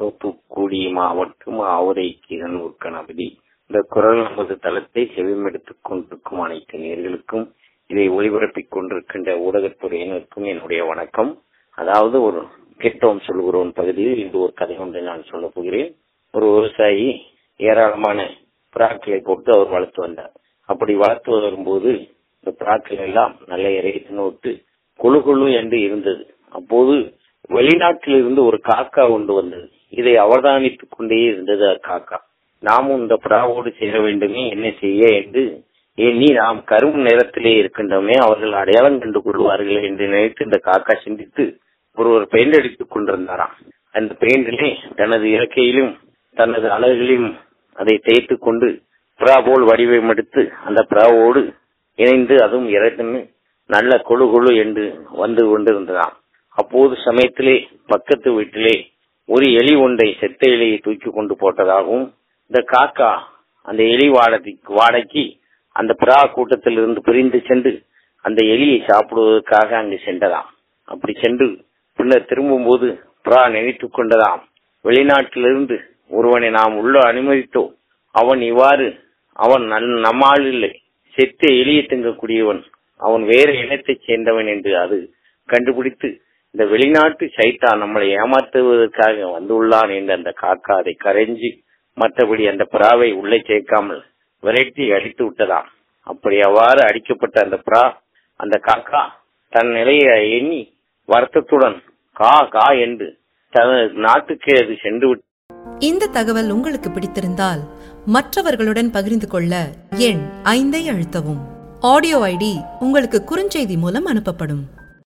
தூத்துக்குடி மாவட்டம் ஆவுரை கிழனூர் கணபதி இந்த குரல் நமது தளத்தை செவிமெடுத்துக் கொண்டிருக்கும் அனைத்து நேர்களுக்கும் இதை ஒளிபரப்பிக் கொண்டிருக்கின்ற ஊடகத்துறையினருக்கும் என்னுடைய வணக்கம் அதாவது ஒரு கேட்டோம் சொல்கிறோம் பகுதியில் இது ஒரு கதை ஒன்றை நான் சொல்ல போகிறேன் ஒரு விவசாயி ஏராளமான புறாக்களை போட்டு அவர் வளர்த்து வந்தார் அப்படி வளர்த்து வரும்போது இந்த புறாக்கள் எல்லாம் நல்ல இறையை நோட்டு குழு குழு என்று இருந்தது அப்போது வெளிநாட்டில் இருந்து ஒரு காக்கா கொண்டு வந்தது இதை அவதானித்துக் கொண்டே இருந்தது காக்கா நாமும் இந்த புறாவோடு சேர வேண்டுமே என்ன செய்ய என்று எண்ணி நாம் கரும்பு நேரத்திலே இருக்கின்றோமே அவர்கள் அடையாளம் கண்டு கொள்வார்கள் என்று நினைத்து இந்த காக்கா சிந்தித்து ஒருவர் பெயிண்ட் அடித்துக் கொண்டிருந்தாராம் அந்த பெயிண்டிலே தனது இறக்கையிலும் தனது அழகிலும் அதை தேய்த்து கொண்டு புறா போல் வடிவமெடுத்து அந்த புறாவோடு இணைந்து அதுவும் இறக்குன்னு நல்ல கொழு கொழு என்று வந்து கொண்டிருந்ததாம் அப்போது சமயத்திலே பக்கத்து வீட்டிலே ஒரு எலி ஒன்றை செத்த எலியை தூக்கி கொண்டு போட்டதாகவும் இந்த காக்கா அந்த எலி வாடகைக்கு வாடகைக்கு அந்த புறா கூட்டத்தில் இருந்து பிரிந்து சென்று அந்த எலியை சாப்பிடுவதற்காக அங்கு சென்றதாம் அப்படி சென்று பின்னர் திரும்பும் போது புறா நினைத்துக் கொண்டதாம் வெளிநாட்டிலிருந்து ஒருவனை நாம் உள்ள அனுமதித்தோம் அவன் இவ்வாறு அவன் நம்மால் இல்லை செத்த எலியை திங்கக்கூடியவன் அவன் வேறு இனத்தைச் சேர்ந்தவன் என்று அது கண்டுபிடித்து இந்த வெளிநாட்டு சைத்தா நம்மளை ஏமாற்றுவதற்காக வந்துள்ளான் என்று அந்த காக்கா அதை கரைஞ்சி மற்றபடி அந்த புறாவை உள்ளே சேர்க்காமல் விரட்டி அடித்து விட்டதாம் அப்படி அவ்வாறு அடிக்கப்பட்ட அந்த புறா அந்த காக்கா தன் நிலையை எண்ணி வருத்தத்துடன் கா கா என்று தனது நாட்டுக்கே அது சென்று விட்டு இந்த தகவல் உங்களுக்கு பிடித்திருந்தால் மற்றவர்களுடன் பகிர்ந்து கொள்ள எண் ஐந்தை அழுத்தவும் ஆடியோ ஐடி உங்களுக்கு குறுஞ்செய்தி மூலம் அனுப்பப்படும்